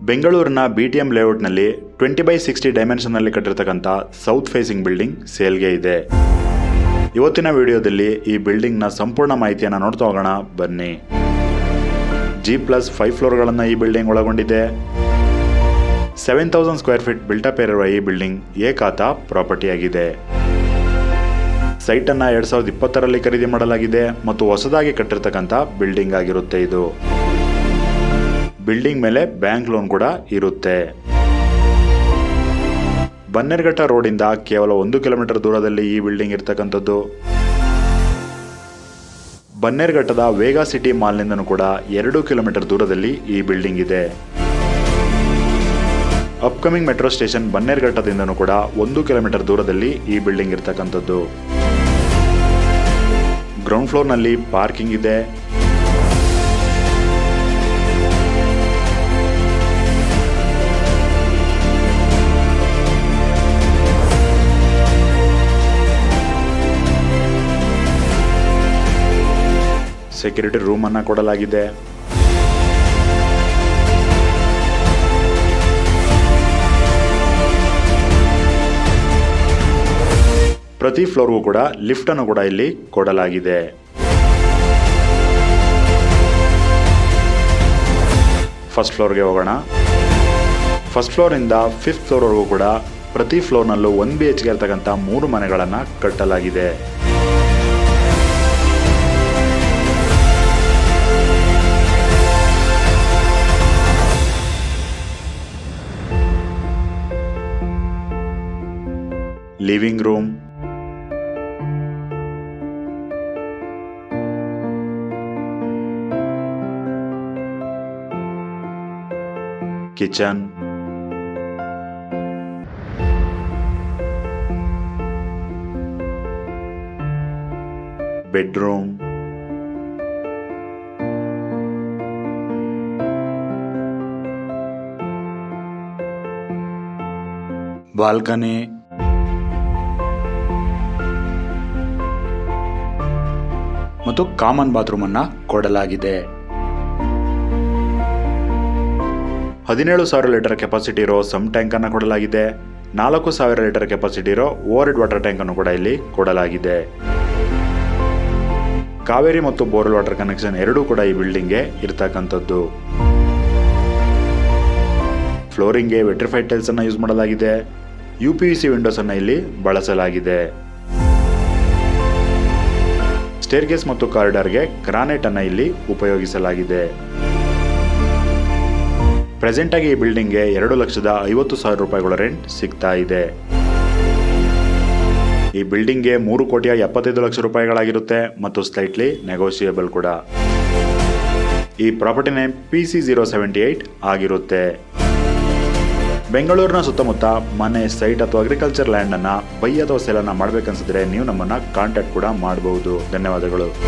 ಬೆಂಗಳೂರಿನ B T M ಲೇಔಟ್ನಲ್ಲಿ twenty by sixty ಡೈಮೆನ್ಷನ್ನಲ್ಲಿ ಕಟ್ಟಿರ್ತಕ್ಕಂಥ ಸೌತ್ ಫೇಸಿಂಗ್ ಬಿಲ್ಡಿಂಗ್ ಸೇಲ್ಗೆ ಇದೆ ಇವತ್ತಿನ ವಿಡಿಯೋದಲ್ಲಿ ಈ ಬಿಲ್ಡಿಂಗ್ನ ಸಂಪೂರ್ಣ ಮಾಹಿತಿಯನ್ನು ನೋಡ್ತಾ ಹೋಗೋಣ ಬನ್ನಿ ಜಿ ಪ್ಲಸ್ ಫೈವ್ ಫ್ಲೋರ್ಗಳನ್ನು ಈ ಬಿಲ್ಡಿಂಗ್ ಒಳಗೊಂಡಿದೆ seven thousand square feet built up ಇರುವ ಈ ಬಿಲ್ಡಿಂಗ್ ಏಕಾತ ಪ್ರಾಪರ್ಟಿ ಆಗಿದೆ ಸೈಟನ್ನು ಎರಡು ಸಾವಿರದ ಇಪ್ಪತ್ತರಲ್ಲಿ ಖರೀದಿ ಮಾಡಲಾಗಿದೆ ಮತ್ತು ಹೊಸದಾಗಿ ಕಟ್ಟಿರ್ತಕ್ಕಂಥ ಬಿಲ್ಡಿಂಗ್ ಆಗಿರುತ್ತೆ ಇದು ಬಿಲ್ಡಿಂಗ್ ಮೇಲೆ ಬ್ಯಾಂಕ್ ಲೋನ್ ಕೂಡ ಇರುತ್ತೆ ಬನ್ನೇರ್ಘಟ್ಟ ರೋಡಿಂದ ಕೇವಲ ಒಂದು ಕಿಲೋಮೀಟರ್ ದೂರದಲ್ಲಿ ಈ ಬಿಲ್ಡಿಂಗ್ ಇರ್ತಕ್ಕಂಥದ್ದು ಬನ್ನೇರ್ಘಟ್ಟದ ವೇಗಾ ಸಿಟಿ ಮಾಲ್ನಿಂದನೂ ಕೂಡ ಎರಡು ಕಿಲೋಮೀಟರ್ ದೂರದಲ್ಲಿ ಈ ಬಿಲ್ಡಿಂಗ್ ಇದೆ ಅಪ್ಕಮಿಂಗ್ ಮೆಟ್ರೋ ಸ್ಟೇಷನ್ ಬನ್ನೇರ್ಘಟ್ಟದಿಂದನೂ ಕೂಡ ಒಂದು ಕಿಲೋಮೀಟರ್ ದೂರದಲ್ಲಿ ಈ ಬಿಲ್ಡಿಂಗ್ ಇರ್ತಕ್ಕಂಥದ್ದು ಗ್ರೌಂಡ್ ಫ್ಲೋರ್ನಲ್ಲಿ ಪಾರ್ಕಿಂಗ್ ಇದೆ ಸೆಕ್ಯೂರಿಟಿ ರೂಮ್ ಅನ್ನ ಕೊಡಲಾಗಿದೆ ಪ್ರತಿ ಫ್ಲೋರ್ಗೂ ಕೂಡ ಲಿಫ್ಟ್ ಅನ್ನು ಕೂಡ ಇಲ್ಲಿ ಕೊಡಲಾಗಿದೆ ಫಸ್ಟ್ ಫ್ಲೋರ್ಗೆ ಹೋಗೋಣ ಫಸ್ಟ್ ಫ್ಲೋರಿಂದ ಫಿಫ್ತ್ ಫ್ಲೋರ್ವರೆಗೂ ಕೂಡ ಪ್ರತಿ ಫ್ಲೋರ್ನಲ್ಲೂ ಒನ್ ಬಿ ಎಚ್ ಗೆ ಇರ್ತಕ್ಕಂಥ ಮೂರು ಮನೆಗಳನ್ನು ಕಟ್ಟಲಾಗಿದೆ living room kitchen bedroom balcony ಮತ್ತು ಕಾಮನ್ ಬಾತ್ರೂಮ್ ಅನ್ನ ಕೊಡಲಾಗಿದೆ ಹದಿನೇಳು ಸಾವಿರ ಲೀಟರ್ ಕೆಪಾಸಿಟಿ ಇರೋ ಸಮ್ ಟ್ಯಾಂಕ್ ಅನ್ನ ಕೊಡಲಾಗಿದೆ ನಾಲ್ಕು ಸಾವಿರ ಲೀಟರ್ ಕೆಪಾಸಿಟಿ ಇರೋ ಓವರ್ ಹೆಡ್ ವಾಟರ್ ಟ್ಯಾಂಕ್ ಅನ್ನು ಕೂಡ ಇಲ್ಲಿ ಕೊಡಲಾಗಿದೆ ಕಾವೇರಿ ಮತ್ತು ಬೋರ್ವೆಲ್ ವಾಟರ್ ಕನೆಕ್ಷನ್ ಎರಡೂ ಕೂಡ ಈ ಬಿಲ್ಡಿಂಗ್ಗೆ ಇರ್ತಕ್ಕಂಥದ್ದು ಫ್ಲೋರಿಂಗ್ಗೆ ವೆಟ್ರಿಫೈಡ್ ಟೈಲ್ಸ್ ಅನ್ನ ಯೂಸ್ ಮಾಡಲಾಗಿದೆ ಯು ಪಿ ಸಿ ವಿಂಡೋಸ್ ಅನ್ನ ಇಲ್ಲಿ ಬಳಸಲಾಗಿದೆ ಸ್ಟೇರ್ಗೇಸ್ ಮತ್ತು ಕಾರಿಡಾರ್ಗೆ ಗ್ರಾನೈಟ್ ಅನ್ನ ಇಲ್ಲಿ ಉಪಯೋಗಿಸಲಾಗಿದೆ ಪ್ರೆಸೆಂಟ್ ಆಗಿ ಈ ಬಿಲ್ಡಿಂಗ್ಗೆ ಎರಡು ಲಕ್ಷದ ಐವತ್ತು ಸಾವಿರ ರೂಪಾಯಿಗಳ ರೆಂಟ್ ಸಿಗ್ತಾ ಇದೆ ಈ ಬಿಲ್ಡಿಂಗ್ಗೆ ಮೂರು ಕೋಟಿಯ ಎಪ್ಪತ್ತೈದು ಲಕ್ಷ ರೂಪಾಯಿಗಳಾಗಿರುತ್ತೆ ಮತ್ತು ಸ್ಲೈಟ್ಲಿ ನೆಗೋಷಿಯೇಬಲ್ ಕೂಡ ಈ property name P C zero seventy eight ಆಗಿರುತ್ತೆ ಬೆಂಗಳೂರಿನ ಸುತ್ತಮುತ್ತ ಮನೆ ಸೈಟ್ ಅಥವಾ ಅಗ್ರಿಕಲ್ಚರ್ ಲ್ಯಾಂಡ್ ಅನ್ನ ಬೈ ಅಥವಾ ಸೇಲ್ ಅನ್ನ ಮಾಡ್ಬೇಕನ್ಸಿದ್ರೆ ನೀವು ನಮ್ಮನ್ನ ಕಾಂಟ್ಯಾಕ್ಟ್ ಕೂಡ ಮಾಡಬಹುದು ಧನ್ಯವಾದಗಳು